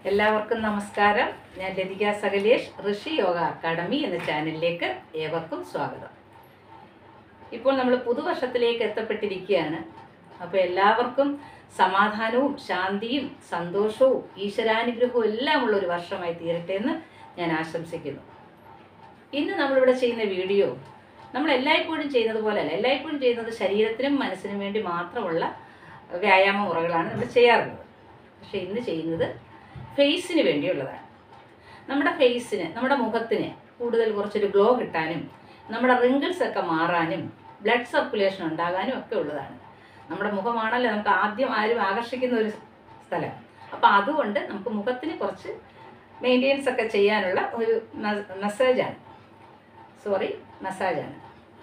എല്ലാവർക്കും നമസ്കാരം ഞാൻ ലതിക സകലേഷ് ഋഷി യോഗ അക്കാഡമി എന്ന ചാനലിലേക്ക് ഏവർക്കും സ്വാഗതം ഇപ്പോൾ നമ്മൾ പുതുവർഷത്തിലേക്ക് എത്തപ്പെട്ടിരിക്കുകയാണ് അപ്പോൾ എല്ലാവർക്കും സമാധാനവും ശാന്തിയും സന്തോഷവും ഈശ്വരാനുഗ്രഹവും എല്ലാം ഉള്ള ഒരു വർഷമായി തീരട്ടെ എന്ന് ഞാൻ ആശംസിക്കുന്നു ഇന്ന് നമ്മളിവിടെ ചെയ്യുന്ന വീഡിയോ നമ്മൾ എല്ലായ്പ്പോഴും ചെയ്യുന്നത് പോലെയല്ല എല്ലായ്പ്പോഴും ചെയ്യുന്നത് ശരീരത്തിനും മനസ്സിനും വേണ്ടി മാത്രമുള്ള വ്യായാമ മുറകളാണ് നമ്മൾ ചെയ്യാറുള്ളത് പക്ഷേ ഇന്ന് ചെയ്യുന്നത് ഫേസിന് വേണ്ടിയുള്ളതാണ് നമ്മുടെ ഫേസിന് നമ്മുടെ മുഖത്തിന് കൂടുതൽ കുറച്ചൊരു ഗ്ലോ കിട്ടാനും നമ്മുടെ റിങ്കിൾസ് ഒക്കെ മാറാനും ബ്ലഡ് സർക്കുലേഷൻ ഉണ്ടാകാനും ഒക്കെ ഉള്ളതാണ് നമ്മുടെ മുഖമാണല്ലോ നമുക്ക് ആദ്യം ആരും ആകർഷിക്കുന്ന ഒരു സ്ഥലം അപ്പോൾ അതുകൊണ്ട് നമുക്ക് മുഖത്തിന് കുറച്ച് മെയിൻ്റെനൻസ് ഒക്കെ ചെയ്യാനുള്ള ഒരു മെസ്സേജാണ് സോറി മസാജാണ്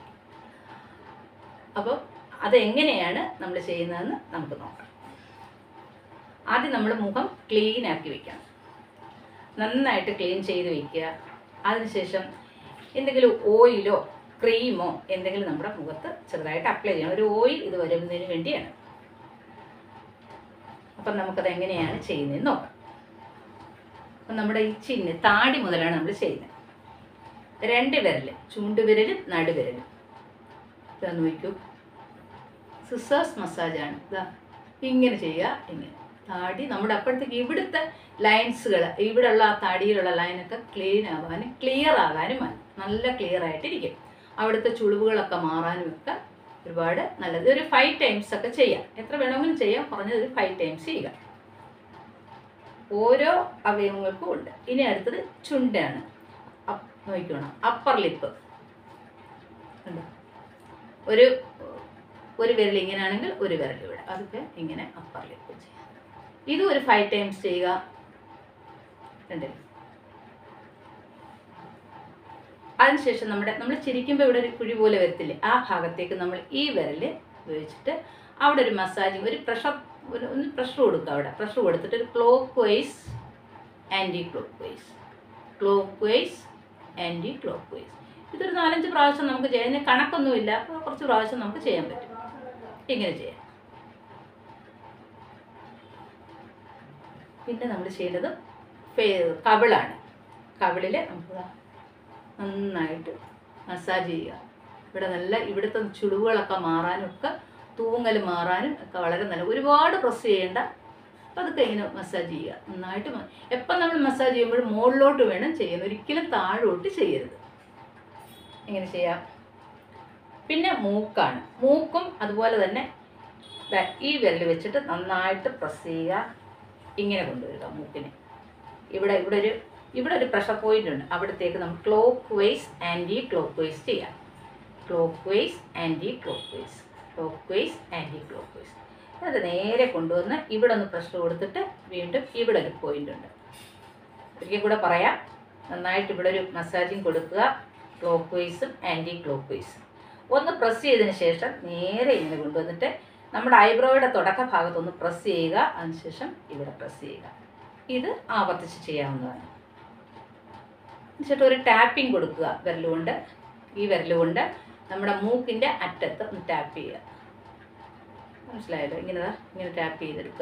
അപ്പോൾ അതെങ്ങനെയാണ് നമ്മൾ ചെയ്യുന്നതെന്ന് നമുക്ക് നോക്കാം ആദ്യം നമ്മൾ മുഖം ക്ലീൻ ആക്കി വെക്കണം നന്നായിട്ട് ക്ലീൻ ചെയ്ത് വെക്കുക അതിനുശേഷം എന്തെങ്കിലും ഓയിലോ ക്രീമോ എന്തെങ്കിലും നമ്മുടെ മുഖത്ത് ചെറുതായിട്ട് അപ്ലൈ ചെയ്യണം ഒരു ഓയിൽ ഇത് വരുന്നതിന് വേണ്ടിയാണ് അപ്പം നമുക്കത് എങ്ങനെയാണ് ചെയ്യുന്നതെന്ന് നോക്കാം അപ്പം നമ്മുടെ ഈ ചിഹ്ന താടി മുതലാണ് നമ്മൾ ചെയ്യുന്നത് രണ്ട് വിരൽ ചൂണ്ടുവിരലും നടുവിരലും ഇതാ നോക്കൂ സിസേഴ്സ് മസാജാണ് ഇതാ ഇങ്ങനെ ചെയ്യുക ഇങ്ങനെ താടി നമ്മുടെ അപ്പോഴത്തേക്ക് ഇവിടുത്തെ ലൈൻസുകൾ ഇവിടെയുള്ള ആ താടിയിലുള്ള ലൈനൊക്കെ ക്ലീൻ ആവാനും ക്ലിയർ ആകാനും മതി. നല്ല ക്ലിയർ ആയിട്ടിരിക്കും അവിടുത്തെ ചുളിവുകളൊക്കെ മാറാനും ഒക്കെ ഒരുപാട് നല്ലത് ഒരു ഫൈവ് ടൈംസ് ഒക്കെ ചെയ്യാം എത്ര വേണമെങ്കിലും ചെയ്യാം കുറഞ്ഞത് ഒരു ഫൈവ് ടൈംസ് ചെയ്യുക ഓരോ അവയവങ്ങൾക്കും ഉണ്ട് ഇനി അടുത്തത് ചുണ്ടാണ് അപ്പ് നോക്കണം അപ്പർ ലിപ്പ് കണ്ടോ ഒരു ഒരു വിരൽ ഇങ്ങനെ ആണെങ്കിൽ ഒരു വിരൽ ഇവിടെ അതൊക്കെ ഇങ്ങനെ അപ്പർ ലിപ്പ് ചെയ്യാം ഇതും ഒരു ഫൈവ് ടൈംസ് ചെയ്യുക കണ്ടില്ലേ അതിനുശേഷം നമ്മുടെ നമ്മൾ ചിരിക്കുമ്പോൾ ഇവിടെ ഒരു കുഴി പോലെ വരത്തില്ലേ ആ ഭാഗത്തേക്ക് നമ്മൾ ഈ വിരൽ ഉപയോഗിച്ചിട്ട് അവിടെ ഒരു മസാജിങ് ഒരു പ്രഷർ ഒരു ഒന്ന് പ്രഷർ കൊടുക്കുക അവിടെ പ്രഷർ കൊടുത്തിട്ട് ഒരു clockwise anticlockwise clockwise anticlockwise ഇതൊരു നാലഞ്ച് പ്രാവശ്യം നമുക്ക് ചെയ്യാം ഇതിന് കണക്കൊന്നുമില്ല അപ്പോൾ കുറച്ച് പ്രാവശ്യം നമുക്ക് ചെയ്യാൻ പറ്റും ഇങ്ങനെ ചെയ്യാം പിന്നെ നമ്മൾ ചെയ്യേണ്ടത് ഫേ കവിളാണ് കവിളിൽ നമുക്ക് ദാ നന്നായിട്ട് മസാജ് ചെയ്യുക ഇവിടെ നല്ല ഇവിടുത്തെ ചുളിവുകളൊക്കെ മാറാനും ഒക്കെ തൂങ്ങൽ മാറാനും ഒക്കെ വളരെ നല്ല ഒരുപാട് പ്രസ് ചെയ്യേണ്ട പതുക്കെ ഇങ്ങനെ മസാജ് ചെയ്യുക നന്നായിട്ട് മ- എപ്പം നമ്മൾ മസാജ് ചെയ്യുമ്പോഴും മുകളിലോട്ട് വേണം ചെയ്യാൻ ഒരിക്കലും താഴോട്ട് ചെയ്യരുത് ഇങ്ങനെ ചെയ്യാം പിന്നെ മൂക്കാണ് മൂക്കും അതുപോലെ തന്നെ ദാ ഈ വിരൽ വെച്ചിട്ട് നന്നായിട്ട് പ്രസ് ചെയ്യുക ഇങ്ങനെ കൊണ്ടുവരിക മൂക്കിന് ഇവിടെ ഇവിടെ ഒരു ഇവിടെ ഒരു പ്രഷർ പോയിന്റ് ഉണ്ട് അവിടത്തേക്ക് നമുക്ക് clockwise anticlockwise ചെയ്യാം clockwise anticlockwise clockwise anticlockwise അത് നേരെ കൊണ്ടുവന്ന് ഇവിടെ ഒന്ന് പ്രഷർ കൊടുത്തിട്ട് വീണ്ടും ഇവിടെ ഒരു പോയിന്റ് ഉണ്ട് ഒരിക്കൽ കൂടെ പറയാം നന്നായിട്ട് ഇവിടെ ഒരു മസാജിങ് കൊടുക്കുക ക്ലോക്ക് വൈസും ആൻറ്റി ക്ലോക്ക് വൈസും ഒന്ന് പ്രസ് ചെയ്തതിന് ശേഷം നേരെ ഇങ്ങനെ കൊണ്ടുവന്നിട്ട് നമ്മുടെ ഐബ്രോയുടെ തുടക്ക ഭാഗത്തൊന്ന് പ്രസ് ചെയ്യുക അതിനുശേഷം ഇവിടെ പ്രസ് ചെയ്യുക ഇത് ആവർത്തിച്ച് ചെയ്യാവുന്നതാണ് എന്നിട്ട് ഒരു ടാപ്പിംഗ് കൊടുക്കുക വിരലുകൊണ്ട് ഈ വിരലുകൊണ്ട് നമ്മുടെ മൂക്കിൻ്റെ അറ്റത്ത് ഒന്ന് ടാപ്പ് ചെയ്യുക മനസ്സിലായല്ലോ ഇങ്ങനെ ദാ ഇങ്ങനെ ടാപ്പ് ചെയ്തെടുക്കുക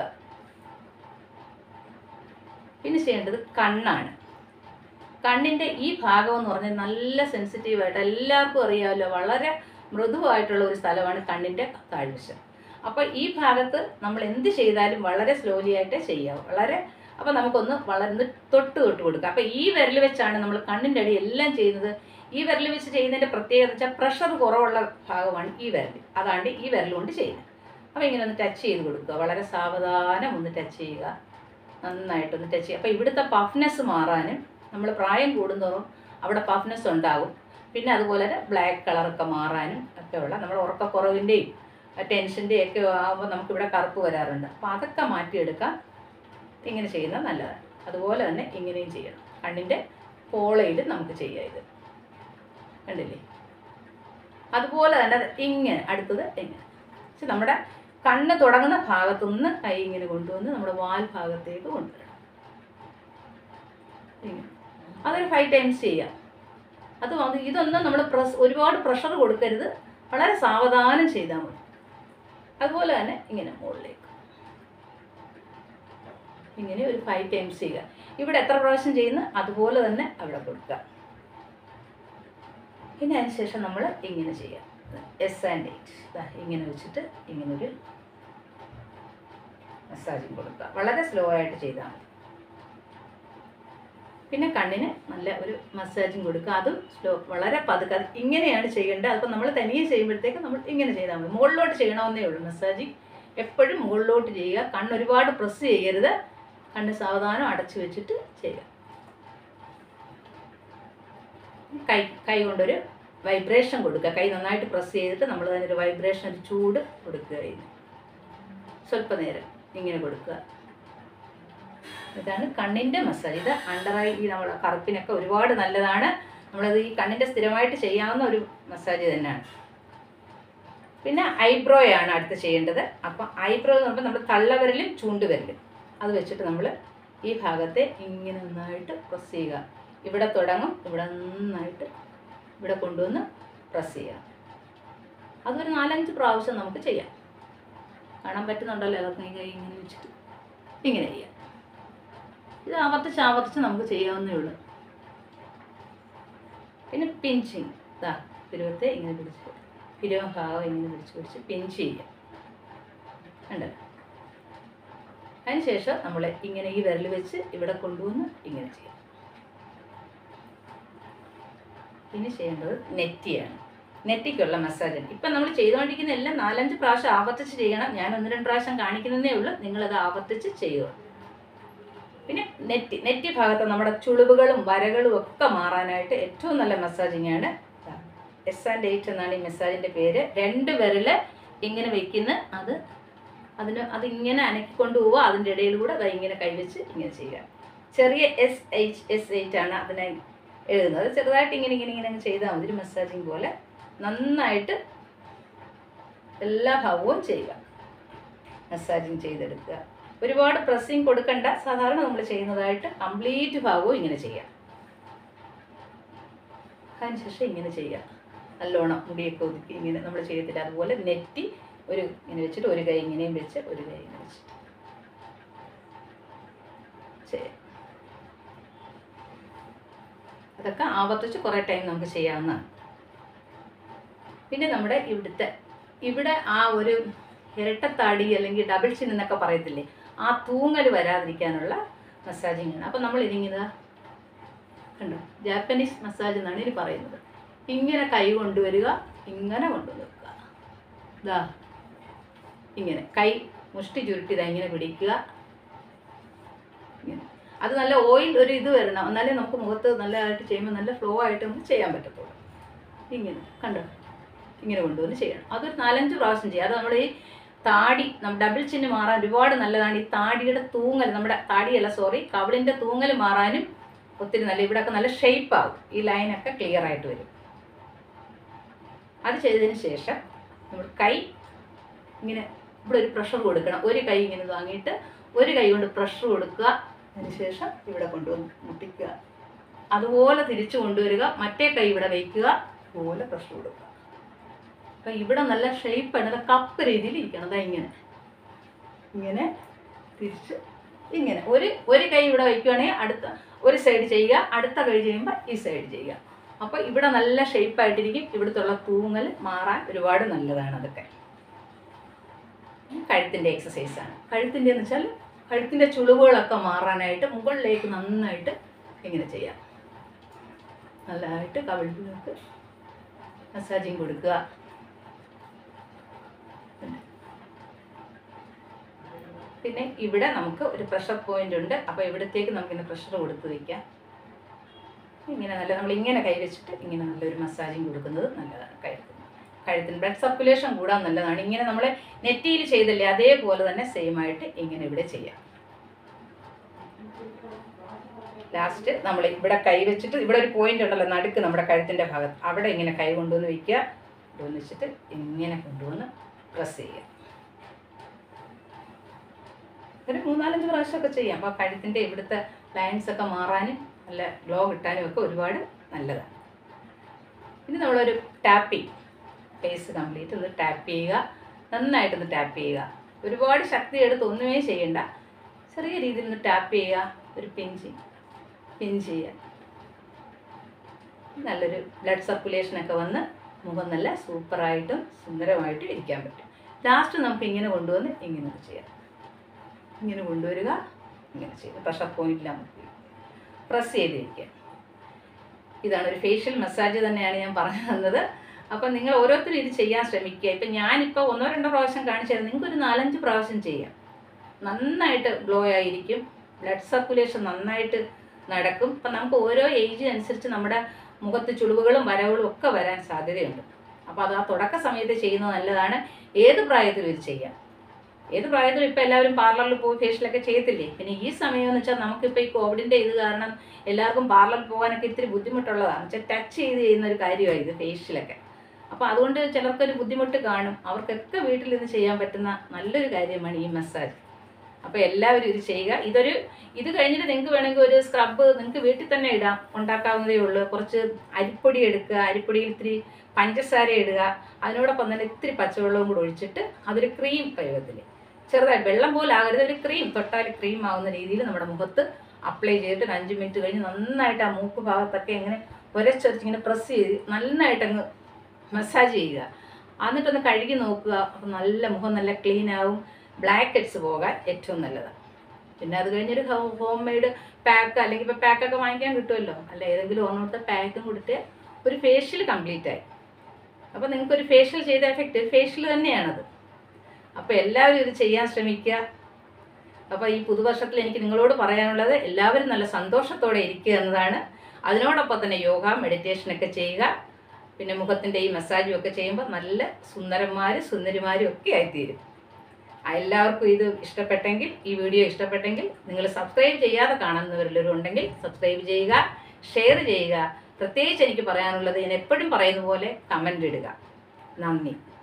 പിന്നെ ചെയ്യേണ്ടത് കണ്ണാണ് കണ്ണിൻ്റെ ഈ ഭാഗം എന്ന് പറഞ്ഞാൽ നല്ല സെൻസിറ്റീവായിട്ട് എല്ലാവർക്കും അറിയാമല്ലോ വളരെ മൃദുവായിട്ടുള്ള ഒരു സ്ഥലമാണ് കണ്ണിൻ്റെ താഴ്വശം അപ്പോൾ ഈ ഭാഗത്ത് നമ്മൾ എന്ത് ചെയ്താലും വളരെ സ്ലോലി ആയിട്ടേ ചെയ്യാവൂ വളരെ അപ്പോൾ നമുക്കൊന്ന് വളർന്ന് തൊട്ട് തൊട്ട് കൊടുക്കുക അപ്പോൾ ഈ വിരൽ വെച്ചാണ് നമ്മൾ കണ്ണിൻ്റെ അടി എല്ലാം ചെയ്യുന്നത് ഈ വിരൽ വെച്ച് ചെയ്യുന്നതിൻ്റെ പ്രത്യേകത വെച്ചാൽ പ്രഷർ കുറവുള്ള ഭാഗമാണ് ഈ വിരൽ അതാണ്ട് ഈ വിരൽ കൊണ്ട് ചെയ്യുന്നത് അപ്പോൾ ഇങ്ങനെ ഒന്ന് ടച്ച് ചെയ്ത് കൊടുക്കുക വളരെ സാവധാനം ഒന്ന് ടച്ച് ചെയ്യുക നന്നായിട്ടൊന്ന് ടച്ച് ചെയ്യുക അപ്പോൾ ഇവിടുത്തെ പഫ്നെസ് മാറാനും നമ്മൾ പ്രായം കൂടുന്തോറും അവിടെ പഫ്നെസ് ഉണ്ടാകും പിന്നെ അതുപോലെ തന്നെ ബ്ലാക്ക് കളറൊക്കെ മാറാനും ഒക്കെ ഉള്ള നമ്മുടെ ഉറക്കക്കുറവിൻ്റെയും ടെൻഷൻ്റെയും ഒക്കെ ആകുമ്പോൾ നമുക്കിവിടെ കറുപ്പ് വരാറുണ്ട് അപ്പോൾ അതൊക്കെ മാറ്റിയെടുക്കാൻ ഇങ്ങനെ ചെയ്യുന്നത് നല്ലതാണ് അതുപോലെ തന്നെ ഇങ്ങനെയും ചെയ്യണം കണ്ണിൻ്റെ പോളയിൽ നമുക്ക് ചെയ്യാം ഇത് കണ്ടില്ലേ അതുപോലെ തന്നെ അത് ഇങ്ങനെ അടുത്തത് ഇങ്ങനെ പക്ഷെ നമ്മുടെ കണ്ണ് തുടങ്ങുന്ന ഭാഗത്തുനിന്ന് കൈ ഇങ്ങനെ കൊണ്ടുവന്ന് നമ്മുടെ വാൽ ഭാഗത്തേക്ക് കൊണ്ടുവരണം ഇങ്ങനെ അതൊരു ഫൈവ് ടൈംസ് ചെയ്യാം അത് വന്ന് ഇതൊന്നും നമ്മൾ പ്രസ് ഒരുപാട് പ്രഷർ കൊടുക്കരുത് വളരെ സാവധാനം ചെയ്താൽ മതി അതുപോലെ തന്നെ ഇങ്ങനെ മുകളിലേക്ക് ഇങ്ങനെ ഒരു ഫൈവ് ടൈംസ് ചെയ്യുക ഇവിടെ എത്ര പ്രാവശ്യം ചെയ്യുന്നു അതുപോലെ തന്നെ അവിടെ കൊടുക്കുക പിന്നെ അതിനുശേഷം നമ്മൾ ഇങ്ങനെ ചെയ്യാം എസ് ആൻഡ് എയ്റ്റ് ഇങ്ങനെ വെച്ചിട്ട് ഇങ്ങനെ ഒരു മസാജിങ് കൊടുക്കുക വളരെ സ്ലോ ആയിട്ട് ചെയ്താൽ മതി പിന്നെ കണ്ണിന് നല്ല ഒരു മസാജിങ് കൊടുക്കുക അതും സ്ലോ വളരെ പതുക്കെ അത് ഇങ്ങനെയാണ് ചെയ്യേണ്ടത് അതിപ്പോൾ നമ്മൾ തനിയെ ചെയ്യുമ്പോഴത്തേക്ക് നമ്മൾ ഇങ്ങനെ ചെയ്താൽ മതി മുകളിലോട്ട് ചെയ്യണമെന്നേ ഉള്ളൂ മസാജിങ് എപ്പോഴും മുകളിലോട്ട് ചെയ്യുക കണ്ണ് ഒരുപാട് പ്രസ് ചെയ്യരുത് കണ്ണ് സാവധാനം അടച്ചു വെച്ചിട്ട് ചെയ്യുക കൈ കൈ കൊണ്ടൊരു വൈബ്രേഷൻ കൊടുക്കുക കൈ നന്നായിട്ട് പ്രസ് ചെയ്തിട്ട് നമ്മൾ അതിനൊരു വൈബ്രേഷൻ ഒരു ചൂട് കൊടുക്കുക കയ്യിൽ സ്വല്പ നേരം ഇങ്ങനെ കൊടുക്കുക ഇതാണ് കണ്ണിൻ്റെ മസാജ് ഇത് അണ്ടർ ഐ ഈ നമ്മുടെ കറുപ്പിനൊക്കെ ഒരുപാട് നല്ലതാണ് നമ്മളത് ഈ കണ്ണിൻ്റെ സ്ഥിരമായിട്ട് ചെയ്യാവുന്ന ഒരു മസാജ് തന്നെയാണ് പിന്നെ ഐബ്രോയാണ് അടുത്ത് ചെയ്യേണ്ടത് അപ്പം ഐബ്രോ എന്ന് പറയുമ്പോൾ നമ്മൾ തള്ളവിരലും ചൂണ്ടുവിരലും അത് വെച്ചിട്ട് നമ്മൾ ഈ ഭാഗത്തെ ഇങ്ങനെ നന്നായിട്ട് പ്രസ് ചെയ്യുക ഇവിടെ തുടങ്ങും ഇവിടെ നന്നായിട്ട് ഇവിടെ കൊണ്ടുവന്ന് പ്രസ് ചെയ്യുക അതൊരു നാലഞ്ച് പ്രാവശ്യം നമുക്ക് ചെയ്യാം കാണാൻ പറ്റുന്നുണ്ടല്ലോ അതൊക്കെ ഈ കൈ ഇങ്ങനെ വെച്ചിട്ട് ഇങ്ങനെ ചെയ്യാം ഇത് ആവർത്തിച്ച് ആവർത്തിച്ച് നമുക്ക് ചെയ്യാവുന്നേ ഉള്ളൂ പിന്നെ പിഞ്ചിങ് ഇതാ പിരുവത്തെ ഇങ്ങനെ പിടിച്ച് പിരുവ ഭാഗം ഇങ്ങനെ പിടിച്ച് പിടിച്ച് പിഞ്ച് ചെയ്യാം ഉണ്ടല്ലോ അതിനുശേഷം നമ്മൾ ഇങ്ങനെ ഈ വിരൽ വെച്ച് ഇവിടെ കൊണ്ടുവന്ന് ഇങ്ങനെ ചെയ്യാം ഇനി ചെയ്യേണ്ടത് നെറ്റിയാണ് നെറ്റിക്കുള്ള മസാജാണ് ഇപ്പം നമ്മൾ ചെയ്തുകൊണ്ടിരിക്കുന്ന എല്ലാം നാലഞ്ച് പ്രാവശ്യം ആവർത്തിച്ച് ചെയ്യണം ഞാൻ ഒന്ന് രണ്ട് പ്രാവശ്യം കാണിക്കുന്നതേ ഉള്ളൂ നിങ്ങളത് ആവർത്തിച്ച് ചെയ്യുക പിന്നെ നെറ്റി നെറ്റി ഭാഗത്ത് നമ്മുടെ ചുളിവുകളും വരകളും ഒക്കെ മാറാനായിട്ട് ഏറ്റവും നല്ല മസാജിങ് ആണ് എസ് ആൻഡ് എയ്റ്റ് എന്നാണ് ഈ മസാജിൻ്റെ പേര് രണ്ട് വിരൽ ഇങ്ങനെ വെക്കുന്ന അത് അതിന് അതിങ്ങനെ അനക്കിക്കൊണ്ട് പോവുക അതിൻ്റെ ഇടയിലൂടെ അത് ഇങ്ങനെ കൈവച്ച് ഇങ്ങനെ ചെയ്യുക ചെറിയ എസ് എച്ച് എസ് എയ്റ്റ് ആണ് അതിനായി എഴുതുന്നത് ചെറുതായിട്ട് ഇങ്ങനെ ഇങ്ങനെ ഇങ്ങനെ അങ്ങ് ചെയ്താൽ മതി ഒരു മസാജിങ് പോലെ നന്നായിട്ട് എല്ലാ ഭാഗവും ചെയ്യുക മസാജിങ് ചെയ്തെടുക്കുക ഒരുപാട് പ്രസ്സിങ് കൊടുക്കണ്ട സാധാരണ നമ്മൾ ചെയ്യുന്നതായിട്ട് കംപ്ലീറ്റ് ഭാഗവും ഇങ്ങനെ ചെയ്യാം അതിനുശേഷം ഇങ്ങനെ ചെയ്യുക നല്ലോണം മുടിയൊക്കെ ഒതുക്കി ഇങ്ങനെ നമ്മൾ ചെയ്യത്തില്ല അതുപോലെ നെറ്റി ഒരു ഇങ്ങനെ വെച്ചിട്ട് ഒരു കൈ ഇങ്ങനെയും വെച്ച് ഒരു കൈ ഇങ്ങനെ വെച്ചിട്ട് ചെയ്യാം അതൊക്കെ ആവർത്തിച്ച് കുറേ ടൈം നമുക്ക് ചെയ്യാവുന്നതാണ് പിന്നെ നമ്മുടെ ഇവിടുത്തെ ഇവിടെ ആ ഒരു ഇരട്ടത്താടി അല്ലെങ്കിൽ ഡബിൾ ചിൻ എന്നൊക്കെ പറയത്തില്ലേ ആ തൂങ്ങൽ വരാതിരിക്കാനുള്ള മസാജിങ് ആണ് അപ്പം നമ്മൾ ഇതിങ്ങനെ കണ്ടോ ജാപ്പനീസ് മസാജ് എന്നാണ് ഇനി പറയുന്നത് ഇങ്ങനെ കൈ കൊണ്ടുവരിക ഇങ്ങനെ കൊണ്ടുവന്ന് വെക്കുക ഇതാ ഇങ്ങനെ കൈ മുഷ്ടി ചുരുട്ടി ഇതാ ഇങ്ങനെ പിടിക്കുക ഇങ്ങനെ അത് നല്ല ഓയിൽ ഒരു ഇത് വരണം എന്നാലേ നമുക്ക് മുഖത്ത് നല്ലതായിട്ട് ചെയ്യുമ്പോൾ നല്ല ഫ്ലോ ആയിട്ട് നമുക്ക് ചെയ്യാൻ പറ്റത്തുള്ളൂ ഇങ്ങനെ കണ്ടോ ഇങ്ങനെ കൊണ്ടുവന്ന് ചെയ്യണം അതൊരു നാലഞ്ച് പ്രാവശ്യം ചെയ്യുക അത് നമ്മുടെ ഈ താടി നമ്മുടെ ഡബിൾ ചിന്ന് മാറാൻ ഒരുപാട് നല്ലതാണ് ഈ താടിയുടെ തൂങ്ങൽ നമ്മുടെ താടിയല്ല സോറി കവിളിൻ്റെ തൂങ്ങൽ മാറാനും ഒത്തിരി നല്ല ഇവിടെയൊക്കെ നല്ല ഷേപ്പ് ആവും ഈ ലൈനൊക്കെ ക്ലിയർ ആയിട്ട് വരും അത് ചെയ്തതിന് ശേഷം നമ്മൾ കൈ ഇങ്ങനെ ഇവിടെ ഒരു പ്രഷർ കൊടുക്കണം ഒരു കൈ ഇങ്ങനെ വാങ്ങിയിട്ട് ഒരു കൈ കൊണ്ട് പ്രഷർ കൊടുക്കുക അതിനുശേഷം ഇവിടെ കൊണ്ടുവന്ന് മുട്ടിക്കുക അതുപോലെ തിരിച്ചു കൊണ്ടുവരിക മറ്റേ കൈ ഇവിടെ വയ്ക്കുക അതുപോലെ പ്രഷർ കൊടുക്കുക അപ്പം ഇവിടെ നല്ല ഷേപ്പാണ് അത് കപ്പ് രീതിയിൽ ഇരിക്കണം അതാ ഇങ്ങനെ ഇങ്ങനെ തിരിച്ച് ഇങ്ങനെ ഒരു ഒരു കൈ ഇവിടെ വയ്ക്കുകയാണെങ്കിൽ അടുത്ത ഒരു സൈഡ് ചെയ്യുക അടുത്ത കൈ ചെയ്യുമ്പോൾ ഈ സൈഡ് ചെയ്യുക അപ്പോൾ ഇവിടെ നല്ല ഷേപ്പായിട്ടിരിക്കും ഇവിടുത്തുള്ള തൂങ്ങൽ മാറാൻ ഒരുപാട് നല്ലതാണ് അതൊക്കെ കഴുത്തിൻ്റെ എക്സസൈസാണ് കഴുത്തിൻ്റെ എന്ന് വെച്ചാൽ കഴുത്തിൻ്റെ ചുളിവുകളൊക്കെ മാറാനായിട്ട് മുകളിലേക്ക് നന്നായിട്ട് ഇങ്ങനെ ചെയ്യാം നല്ലതായിട്ട് കവിളിലേക്ക് മസാജിങ് കൊടുക്കുക പിന്നെ ഇവിടെ നമുക്ക് ഒരു പ്രഷർ പോയിന്റ് ഉണ്ട് അപ്പോൾ ഇവിടത്തേക്ക് നമുക്കിങ്ങനെ പ്രഷർ കൊടുത്ത് വയ്ക്കാം ഇങ്ങനെ നല്ല നമ്മൾ ഇങ്ങനെ കൈവച്ചിട്ട് ഇങ്ങനെ നല്ലൊരു മസാജിങ് കൊടുക്കുന്നത് നല്ലതാണ് കഴുത്തിന് കഴുത്തിന് ബ്ലഡ് സർക്കുലേഷൻ കൂടാൻ നല്ലതാണ് ഇങ്ങനെ നമ്മൾ നെറ്റിയിൽ ചെയ്തില്ലേ അതേപോലെ തന്നെ സെയിം ആയിട്ട് ഇങ്ങനെ ഇവിടെ ചെയ്യാം ലാസ്റ്റ് നമ്മൾ ഇവിടെ കൈ വെച്ചിട്ട് ഇവിടെ ഒരു പോയിന്റ് ഉണ്ടല്ലോ നടുക്ക് നമ്മുടെ കഴുത്തിൻ്റെ ഭാഗത്ത് അവിടെ ഇങ്ങനെ കൈ കൊണ്ടുവന്ന് വയ്ക്കുക കൊണ്ടുവന്ന് വെച്ചിട്ട് ഇങ്ങനെ കൊണ്ടുവന്ന് പ്രസ് ചെയ്യുക ഒരു മൂന്നാലഞ്ച് പ്രാവശ്യമൊക്കെ ചെയ്യാം അപ്പോൾ കഴുത്തിൻ്റെ ഇവിടുത്തെ ലൈൻസ് ഒക്കെ മാറാനും നല്ല ഗ്ലോ കിട്ടാനും ഒക്കെ ഒരുപാട് നല്ലതാണ് ഇനി നമ്മളൊരു ടാപ്പിംഗ് ഫേസ് കംപ്ലീറ്റ് ഒന്ന് ടാപ്പ് ചെയ്യുക നന്നായിട്ടൊന്ന് ടാപ്പ് ചെയ്യുക ഒരുപാട് ശക്തി എടുത്ത് ഒന്നുമേ ചെയ്യണ്ട ചെറിയ രീതിയിൽ ഒന്ന് ടാപ്പ് ചെയ്യുക ഒരു പിഞ്ച് പിൻ ചെയ്യുക നല്ലൊരു ബ്ലഡ് സർക്കുലേഷനൊക്കെ വന്ന് മുഖം നല്ല സൂപ്പറായിട്ടും സുന്ദരമായിട്ടും ഇരിക്കാൻ പറ്റും ലാസ്റ്റ് നമുക്ക് ഇങ്ങനെ കൊണ്ടുവന്ന് ഇങ്ങനെ ചെയ്യാം ഇങ്ങനെ കൊണ്ടുവരിക ഇങ്ങനെ ചെയ്യുക പ്രഷർ പോയിന്റിൽ നമുക്ക് പ്രസ് ചെയ്തിരിക്കുക ഇതാണ് ഒരു ഫേഷ്യൽ മസാജ് തന്നെയാണ് ഞാൻ പറഞ്ഞു തന്നത് അപ്പം നിങ്ങൾ ഓരോരുത്തരും ഇത് ചെയ്യാൻ ശ്രമിക്കുക ഇപ്പം ഞാനിപ്പോൾ ഒന്നോ രണ്ടോ പ്രാവശ്യം കാണിച്ചാൽ നിങ്ങൾക്ക് ഒരു നാലഞ്ച് പ്രാവശ്യം ചെയ്യാം നന്നായിട്ട് ഗ്ലോ ആയിരിക്കും ബ്ലഡ് സർക്കുലേഷൻ നന്നായിട്ട് നടക്കും അപ്പം നമുക്ക് ഓരോ ഏജ് അനുസരിച്ച് നമ്മുടെ മുഖത്ത് ചുളിവുകളും വരവുകളും ഒക്കെ വരാൻ സാധ്യതയുണ്ട് അപ്പോൾ അത് ആ തുടക്ക സമയത്ത് ചെയ്യുന്നത് നല്ലതാണ് ഏത് പ്രായത്തിലും ഇത് ചെയ്യാം ഏത് പ്രായത്തിലും ഇപ്പോൾ എല്ലാവരും പാർലറിൽ പോയി ഫേഷ്യലൊക്കെ ചെയ്യത്തില്ലേ പിന്നെ ഈ സമയം എന്ന് വെച്ചാൽ നമുക്കിപ്പോൾ ഈ കോവിഡിൻ്റെ ഇത് കാരണം എല്ലാവർക്കും പാർലറിൽ പോകാനൊക്കെ ഇത്തിരി ബുദ്ധിമുട്ടുള്ളതാണ് വെച്ചാൽ ടച്ച് ചെയ്ത് ചെയ്യുന്ന ഒരു കാര്യമാണ് ഇത് ഫേഷ്യലൊക്കെ അപ്പോൾ അതുകൊണ്ട് ചിലർക്കൊരു ബുദ്ധിമുട്ട് കാണും അവർക്കൊക്കെ വീട്ടിൽ ഇത് ചെയ്യാൻ പറ്റുന്ന നല്ലൊരു കാര്യമാണ് ഈ മസാജ് അപ്പോൾ എല്ലാവരും ഇത് ചെയ്യുക ഇതൊരു ഇത് കഴിഞ്ഞിട്ട് നിങ്ങൾക്ക് വേണമെങ്കിൽ ഒരു സ്ക്രബ് നിങ്ങൾക്ക് വീട്ടിൽ തന്നെ ഇടാം ഉണ്ടാക്കാവുന്നതേ ഉള്ളൂ കുറച്ച് അരിപ്പൊടി എടുക്കുക അരിപ്പൊടിയിൽ ഇത്തിരി പഞ്ചസാര ഇടുക അതിനോടൊപ്പം തന്നെ ഇത്തിരി പച്ചവെള്ളവും കൂടെ ഒഴിച്ചിട്ട് അതൊരു ക്രീം പരുവത്തിൽ ചെറുതായി വെള്ളം പോലെ ആകരുത് ഒരു ക്രീം തൊട്ടാൽ ക്രീം ആവുന്ന രീതിയിൽ നമ്മുടെ മുഖത്ത് അപ്ലൈ ചെയ്തിട്ട് ഒരു അഞ്ച് മിനിറ്റ് കഴിഞ്ഞ് നന്നായിട്ട് ആ മൂക്ക് ഭാഗത്തൊക്കെ ഇങ്ങനെ ഒരച്ചൊരച്ച് ഇങ്ങനെ പ്രസ് ചെയ്ത് നന്നായിട്ട് അങ്ങ് മസാജ് ചെയ്യുക എന്നിട്ടൊന്ന് കഴുകി നോക്കുക അപ്പം നല്ല മുഖം നല്ല ക്ലീൻ ആവും ബ്ലാക്ക് ഹെഡ്സ് പോകാൻ ഏറ്റവും നല്ലതാണ് പിന്നെ അത് കഴിഞ്ഞൊരു ഹോം മെയ്ഡ് പാക്ക് അല്ലെങ്കിൽ ഇപ്പോൾ പാക്കൊക്കെ വാങ്ങിക്കാൻ കിട്ടുമല്ലോ അല്ല ഏതെങ്കിലും ഒന്നോട്ട് പാക്കും കൊടുത്ത് ഒരു ഫേഷ്യൽ കംപ്ലീറ്റ് ആയി അപ്പോൾ നിങ്ങൾക്കൊരു ഫേഷ്യൽ ചെയ്ത എഫക്റ്റ് ഫേഷ്യൽ തന്നെയാണത് അപ്പോൾ എല്ലാവരും ഇത് ചെയ്യാൻ ശ്രമിക്കുക അപ്പോൾ ഈ പുതുവർഷത്തിൽ എനിക്ക് നിങ്ങളോട് പറയാനുള്ളത് എല്ലാവരും നല്ല സന്തോഷത്തോടെ ഇരിക്കുക എന്നതാണ് അതിനോടൊപ്പം തന്നെ യോഗ മെഡിറ്റേഷനൊക്കെ ചെയ്യുക പിന്നെ മുഖത്തിൻ്റെ ഈ മസാജും ഒക്കെ ചെയ്യുമ്പോൾ നല്ല സുന്ദരന്മാരും സുന്ദരിമാരും ഒക്കെ ആയിത്തീരും ആ എല്ലാവർക്കും ഇത് ഇഷ്ടപ്പെട്ടെങ്കിൽ ഈ വീഡിയോ ഇഷ്ടപ്പെട്ടെങ്കിൽ നിങ്ങൾ സബ്സ്ക്രൈബ് ചെയ്യാതെ കാണുന്നവരിലൊരു ഉണ്ടെങ്കിൽ സബ്സ്ക്രൈബ് ചെയ്യുക ഷെയർ ചെയ്യുക പ്രത്യേകിച്ച് എനിക്ക് പറയാനുള്ളത് ഞാൻ എപ്പോഴും പറയുന്ന പോലെ കമൻ്റ് ഇടുക നന്ദി